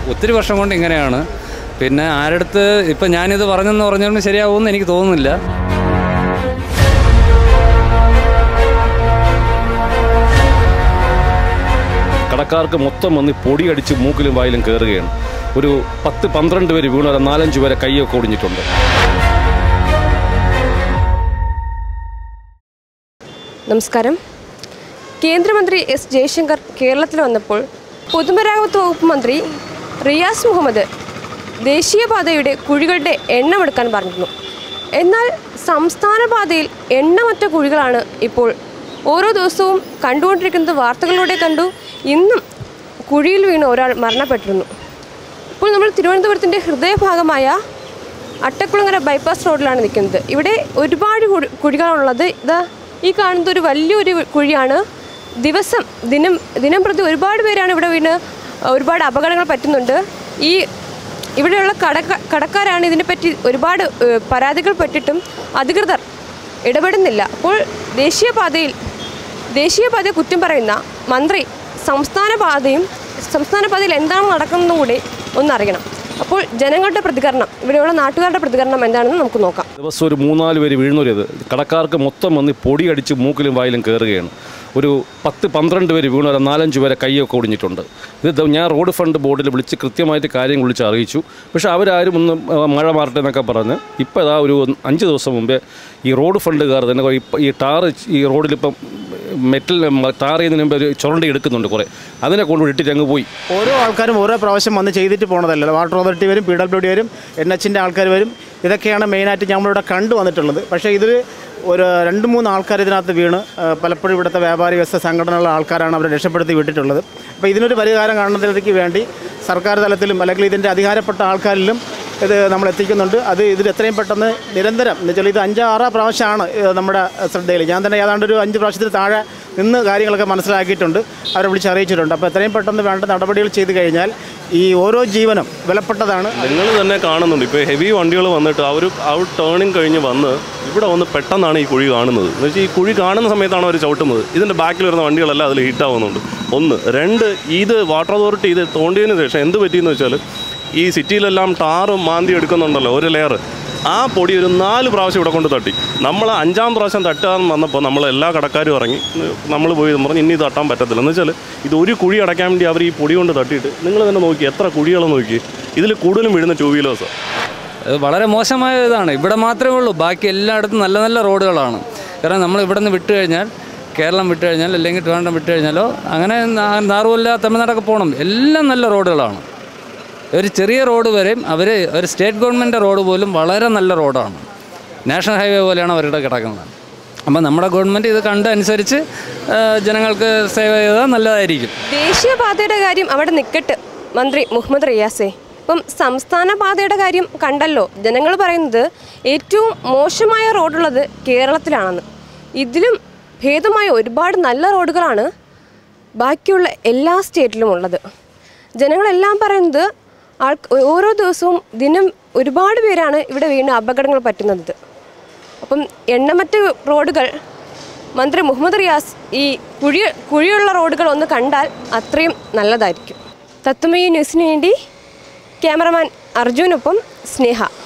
ഒത്തിരി വർഷം കൊണ്ട് ഇങ്ങനെയാണ് പിന്നെ ആരടുത്ത് ഇപ്പം ഞാനിത് പറഞ്ഞെന്ന് പറഞ്ഞുകൊണ്ട് ശരിയാവുമെന്ന് എനിക്ക് തോന്നുന്നില്ല കടക്കാർക്ക് മൊത്തം വന്ന് പൊടിയടിച്ച് മൂക്കിലും വായിലും കയറുകയാണ് ഒരു പത്ത് പന്ത്രണ്ട് പേര് വീണു ഒരു നാലഞ്ച് പേരെ കൈയൊക്കെ ഒടിഞ്ഞിട്ടുണ്ട് നമസ്കാരം കേന്ദ്രമന്ത്രി എസ് ജയശങ്കർ കേരളത്തിൽ വന്നപ്പോൾ പൊതുമരാമത്ത് വകുപ്പ് മന്ത്രി റിയാസ് മുഹമ്മദ് ദേശീയപാതയുടെ കുഴികളുടെ എണ്ണമെടുക്കാൻ പറഞ്ഞിരുന്നു എന്നാൽ സംസ്ഥാന പാതയിൽ എണ്ണമറ്റ കുഴികളാണ് ഇപ്പോൾ ഓരോ ദിവസവും കണ്ടുകൊണ്ടിരിക്കുന്നത് വാർത്തകളിലൂടെ കണ്ടു ഇന്നും കുഴിയിൽ വീണ് ഒരാൾ മരണപ്പെട്ടിരുന്നു ഇപ്പോൾ നമ്മൾ തിരുവനന്തപുരത്തിൻ്റെ ഹൃദയഭാഗമായ അട്ടക്കുളങ്ങര ബൈപ്പാസ് റോഡിലാണ് നിൽക്കുന്നത് ഇവിടെ ഒരുപാട് കുഴി- കുഴികളാണുള്ളത് ഇതാ ഈ കാണുന്നത് ഒരു വലിയൊരു കുഴിയാണ് ദിവസം ദിനം ദിനം പ്രതി ഒരുപാട് പേരാണ് ഇവിടെ വീണ് ഒരുപാട് അപകടങ്ങൾ പറ്റുന്നുണ്ട് ഈ ഇവിടെയുള്ള കടക്ക കടക്കാരാണ് ഇതിനെപ്പറ്റി ഒരുപാട് ഏഹ്, പരാതികൾ പെട്ടിട്ടും അധികൃതർ ഇടപെടുന്നില്ല അപ്പോൾ ദേശീയപാതയിൽ ദേശീയപാതയെ കുറ്റം പറയുന്ന മന്ത്രി സംസ്ഥാന പാതയും സംസ്ഥാന പാതയിൽ എന്താണ് നടക്കുന്നതെന്നും കൂടി ഒന്നറിയണം അപ്പോൾ ജനങ്ങളുടെ പ്രതികരണം ഇവിടെയുള്ള നാട്ടുകാരുടെ പ്രതികരണം എന്താണെന്ന് നമുക്ക് നോക്കാം ദിവസം ഒരു മൂന്നാല് പേര് വീഴുന്നൊരിത് കടക്കാർക്ക് മൊത്തം വന്ന് പൊടിയടിച്ച് മൂക്കിലും വായിലും കയറുകയാണ് ഒരു പത്ത് പന്ത്രണ്ട് പേര് വീണു ഒരു നാലഞ്ച് പേരെ കൈയൊക്കെ ഒടിഞ്ഞിട്ടുണ്ട് ഇത് ദ- ഞാൻ റോഡ് ഫണ്ട് ബോർഡിൽ വിളിച്ച് കൃത്യമായിട്ട് കാര്യം വിളിച്ച് അറിയിച്ചു പക്ഷേ അവരാരും ഒന്ന് ആ, മഴ മാറട്ടെ എന്നൊക്കെ പറഞ്ഞ് ഇപ്പോൾ ഇതാ ഒരു അഞ്ച് ദിവസം മുമ്പേ ഈ റോഡ് ഫണ്ടുകാർ തന്നെ ഇപ്പം ഈ ടാറ് ഈ റോഡിലിപ്പം മെറ്റൽ ടാർ ചെയ്യുന്നതിന് മുമ്പ് ഒരു ചുരണ്ടി എടുക്കുന്നുണ്ട് കുറേ അതിനെ കൊണ്ട് ഇട്ടിട്ട് അങ്ങ് പോയി ഓരോ ആൾക്കാരും ഓരോ പ്രാവശ്യം വന്ന് ചെയ്തിട്ട് പോണതല്ലല്ലോ വാട്ടർ അതോറിറ്റി വരും പി ഡബ്ല്യു ഡി വരും എൻ എച്ചിൻ്റെ ആൾക്കാർ വരും ഇതൊക്കെയാണ് മെയിനായിട്ട് നമ്മളിവിടെ കണ്ടു വന്നിട്ടുള്ളത് പക്ഷേ ഇതിൽ ഒരു രണ്ട് മൂന്ന് ആൾക്കാർ ഇതിനകത്ത് വീണ് ആ, പലപ്പോഴും ഇവിടുത്തെ വ്യാപാരി വ്യവസ്ഥ സംഘടനയുള്ള ആൾക്കാരാണ് അവരെ രക്ഷപ്പെടുത്തി വിട്ടിട്ടുള്ളത് അപ്പോൾ ഇതിനൊരു പരിഹാരം കാണുന്നതിലേക്ക് വേണ്ടി സർക്കാർ തലത്തിലും അല്ലെങ്കിൽ ഇതിൻ്റെ അധികാരപ്പെട്ട ആൾക്കാരിലും ഇത് നമ്മൾ എത്തിക്കുന്നുണ്ട് അത് ഇതിൽ എത്രയും പെട്ടെന്ന് നിരന്തരം എന്ന് വെച്ചാൽ ഇത് അഞ്ചോ ആറോ പ്രാവശ്യമാണ് ഇത് നമ്മുടെ ശ്രദ്ധയിൽ ഞാൻ തന്നെ ഏതാണ്ട് ഒരു അഞ്ച് പ്രാവശ്യത്തിന് താഴെ നിന്ന് കാര്യങ്ങളൊക്കെ മനസ്സിലാക്കിയിട്ടുണ്ട് അവരെ വിളിച്ച് അറിയിച്ചിട്ടുണ്ട് അപ്പോൾ എത്രയും പെട്ടെന്ന് വേണ്ട നടപടികൾ ചെയ്തു കഴിഞ്ഞാൽ ഈ ഓരോ ജീവനും വിലപ്പെട്ടതാണ് നിങ്ങൾ തന്നെ കാണുന്നുണ്ട് ഇപ്പോൾ ഹെവി വണ്ടികൾ വന്നിട്ട് അവർ ഔട്ട് ടേണിങ് കഴിഞ്ഞ് വന്ന് ഇവിടെ വന്ന് പെട്ടെന്നാണ് ഈ കുഴി കാണുന്നത് എന്ന് വെച്ചാൽ ഈ കുഴി കാണുന്ന സമയത്താണ് അവർ ചവിട്ടുന്നത് ഇതിൻ്റെ ബാക്കിൽ വരുന്ന വണ്ടികളെല്ലാം അതിൽ ഹിറ്റാവുന്നുണ്ട് ഒന്ന് രണ്ട് ഇത് വാട്ടർ അതോറിറ്റി ഇത് തോണ്ടിയതിന് ശേഷം എന്ത് പറ്റിയെന്ന് വെച്ചാൽ ഈ സിറ്റിയിലെല്ലാം ടാറും മാന്തി എടുക്കുന്നുണ്ടല്ലോ ഒരു ലെയർ ആ പൊടി ഒരു നാല് പ്രാവശ്യം ഇവിടെ കൊണ്ട് തട്ടി നമ്മൾ അഞ്ചാം പ്രാവശ്യം തട്ടാൻ വന്നപ്പോൾ നമ്മൾ എല്ലാ കടക്കാരും ഇറങ്ങി നമ്മൾ പോയി പറഞ്ഞ് ഇനി ഇത് തട്ടാൻ പറ്റത്തില്ല എന്ന് വെച്ചാൽ ഇത് ഒരു കുഴി അടയ്ക്കാൻ വേണ്ടി അവർ ഈ പൊടി കൊണ്ട് തട്ടിയിട്ട് നിങ്ങൾ തന്നെ നോക്കി എത്ര കുഴികൾ നോക്കി ഇതിൽ കൂടുതലും വീഴുന്ന ടൂ വീലേഴ്സാണ് അത് വളരെ മോശമായ ഇതാണ് ഇവിടെ മാത്രമേ ഉള്ളൂ ബാക്കി എല്ലായിടത്തും നല്ല നല്ല റോഡുകളാണ് കാരണം നമ്മൾ ഇവിടെ നിന്ന് വിട്ട് കഴിഞ്ഞാൽ കേരളം വിട്ട് കഴിഞ്ഞാൽ അല്ലെങ്കിൽ ട്രിവാൻഡ്രം വിട്ട് കഴിഞ്ഞാലോ അങ്ങനെ നാ- നാറുകൊല്ല തമിഴ്നാടൊക്കെ പോകണം എല്ലാം നല്ല റോഡുകളാണ് ഒരു ചെറിയ റോഡ് വരെയും അവർ ഒരു സ്റ്റേറ്റ് ഗവൺമെൻറ് റോഡ് പോലും വളരെ നല്ല റോഡാണ് നാഷണൽ ഹൈവേ പോലെയാണ് അവരുടെ കിടക്കുന്നത് അപ്പം നമ്മുടെ ഗവൺമെൻറ് ഇത് കണ്ട് അനുസരിച്ച് ആ, ജനങ്ങൾക്ക് സേവ ചെയ്താൽ നല്ലതായിരിക്കും ദേശീയപാതയുടെ കാര്യം അവിടെ നിൽക്കട്ട് മന്ത്രി മുഹമ്മദ് റിയാസെ ഇപ്പം സംസ്ഥാന പാതയുടെ കാര്യം കണ്ടല്ലോ ജനങ്ങൾ പറയുന്നത് ഏറ്റവും മോശമായ റോഡുള്ളത് കേരളത്തിലാണെന്ന് ഇതിലും ഭേദമായ ഒരുപാട് നല്ല റോഡുകളാണ് ബാക്കിയുള്ള എല്ലാ സ്റ്റേറ്റിലും ഉള്ളത് ജനങ്ങളെല്ലാം പറയുന്നത് ആൾ ഓരോ ദിവസവും ദിനം ഒരുപാട് പേരാണ് ഇവിടെ വീണ് അപകടങ്ങൾ പറ്റുന്നത് അപ്പം എണ്ണമറ്റ റോഡുകൾ മന്ത്രി മുഹമ്മദ് റിയാസ് ഈ കുഴി കുഴിയുള്ള റോഡുകൾ ഒന്ന് കണ്ടാൽ അത്രയും നല്ലതായിരിക്കും തത്വമയി ന്യൂസിന് വേണ്ടി ക്യാമറമാൻ അർജുനൊപ്പം സ്നേഹ